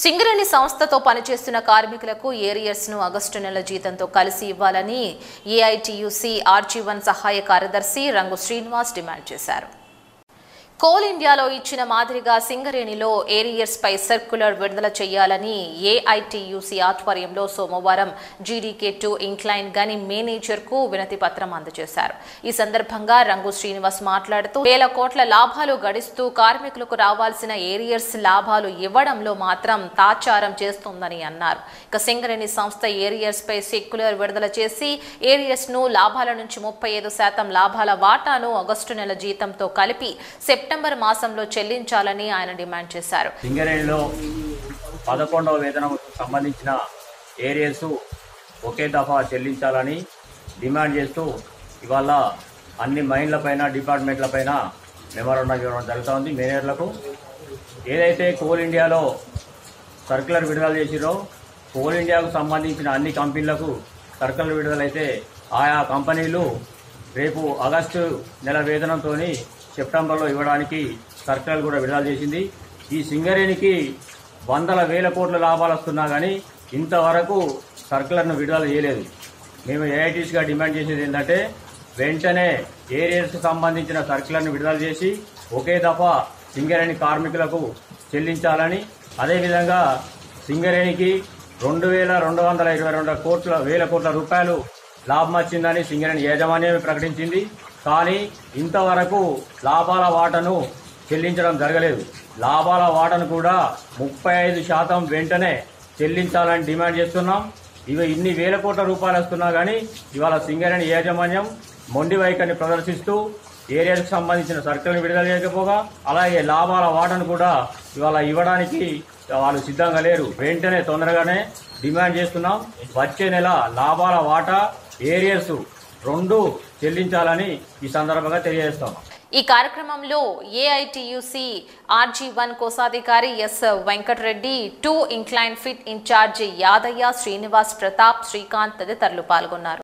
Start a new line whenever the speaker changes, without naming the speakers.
సింగరేణి సంస్థతో పనిచేస్తున్న కార్మికులకు ఏరియర్స్ ను ఆగస్టు నెల జీతంతో కలిసి ఇవ్వాలని ఏఐటియుసి ఆర్జీ వన్ సహాయ కార్యదర్శి రంగు శ్రీనివాస్ డిమాండ్ చేశారు కోల్ ఇండియాలో ఇచ్చిన మాదిరిగా సింగరేణిలో ఏరియర్స్ పై సర్క్యులర్ విడుదల చేయాలని ఏఐటియుసి ఆధ్వర్యంలో సోమవారం జీడీకే టూ ఇంక్లైన్ గని మేనేజర్ కు వినతి పత్రం అందజేశారు ఈ సందర్భంగా రంగు శ్రీనివాస్ మాట్లాడుతూ వేల కోట్ల లాభాలు గడిస్తూ కార్మికులకు రావాల్సిన ఏరియర్స్ లాభాలు ఇవ్వడంలో మాత్రం తాచారం చేస్తోందని అన్నారు ఇక సింగరేణి సంస్థ ఏరియర్స్ పై సర్క్యులర్ విడుదల చేసి ఏరియర్స్ ను లాభాల నుంచి ముప్పై ఐదు శాతం లాభాల వాటాను ఆగస్టు నెల జీతంతో కలిపి సెప్టెంబర్ మాసంలో చెల్లించాలని ఆయన డిమాండ్ చేశారు
సింగరేణిలో పదకొండవ వేతనంకు సంబంధించిన ఏరియర్స్ ఒకే దఫా చెల్లించాలని డిమాండ్ చేస్తూ ఇవాళ అన్ని మైన్లపైన డిపార్ట్మెంట్లపైన మెమోరండం ఇవ్వడం జరుగుతూ ఉంది మేనేజర్లకు ఏదైతే కోల్ ఇండియాలో సర్కులర్ విడుదల చేసిరో కోల్ ఇండియాకు సంబంధించిన అన్ని కంపెనీలకు సర్కులర్ విడుదలైతే ఆయా కంపెనీలు రేపు ఆగస్టు నెల వేతనంతో సెప్టెంబర్లో ఇవ్వడానికి సర్కులర్ కూడా విడుదల చేసింది ఈ సింగరేణికి వందల వేల కోట్ల లాభాలు వస్తున్నా కానీ ఇంతవరకు సర్కులర్ను విడుదల చేయలేదు మేము ఏఐటీస్గా డిమాండ్ చేసేది ఏంటంటే వెంటనే ఏరియర్స్కి సంబంధించిన సర్కులర్ను విడుదల చేసి ఒకే దఫా సింగరేణి కార్మికులకు చెల్లించాలని అదేవిధంగా సింగరేణికి రెండు వేల రెండు వందల ఇరవై రెండు కోట్ల వేల కోట్ల రూపాయలు లాభం వచ్చిందని సింగరేణి యాజమాన్యమే ప్రకటించింది కానీ ఇంతవరకు లాభాల వాటను చెల్లించడం జరగలేదు లాభాల వాటను కూడా ముప్పై ఐదు శాతం వెంటనే చెల్లించాలని డిమాండ్ చేస్తున్నాం ఇవి ఇన్ని వేల కోట్ల రూపాయలు వస్తున్నా కానీ ఇవాళ సింగరేణి యాజమాన్యం మొండి వైఖరిని ప్రదర్శిస్తూ ఏరియాలకు సంబంధించిన సర్కిల్ని విడుదల చేయకపోగా అలాగే లాభాల వాటను కూడా ఇవాళ ఇవ్వడానికి వాళ్ళు సిద్ధంగా లేరు వెంటనే తొందరగానే డిమాండ్ చేస్తున్నాం వచ్చే నెల లాభాల వాటా ఏరియర్స్ రెండు చెల్లించాలని ఈ సందర్భంగా తెలియజేస్తాం
ఈ కార్యక్రమంలో ఏఐటియుసి ఆర్జీ వన్ కోశాధికారి S Venkatareddy two incline pit incharge Yadaiah Srinivas Pratap Srikanth తదితరులు పాల్గొన్నారు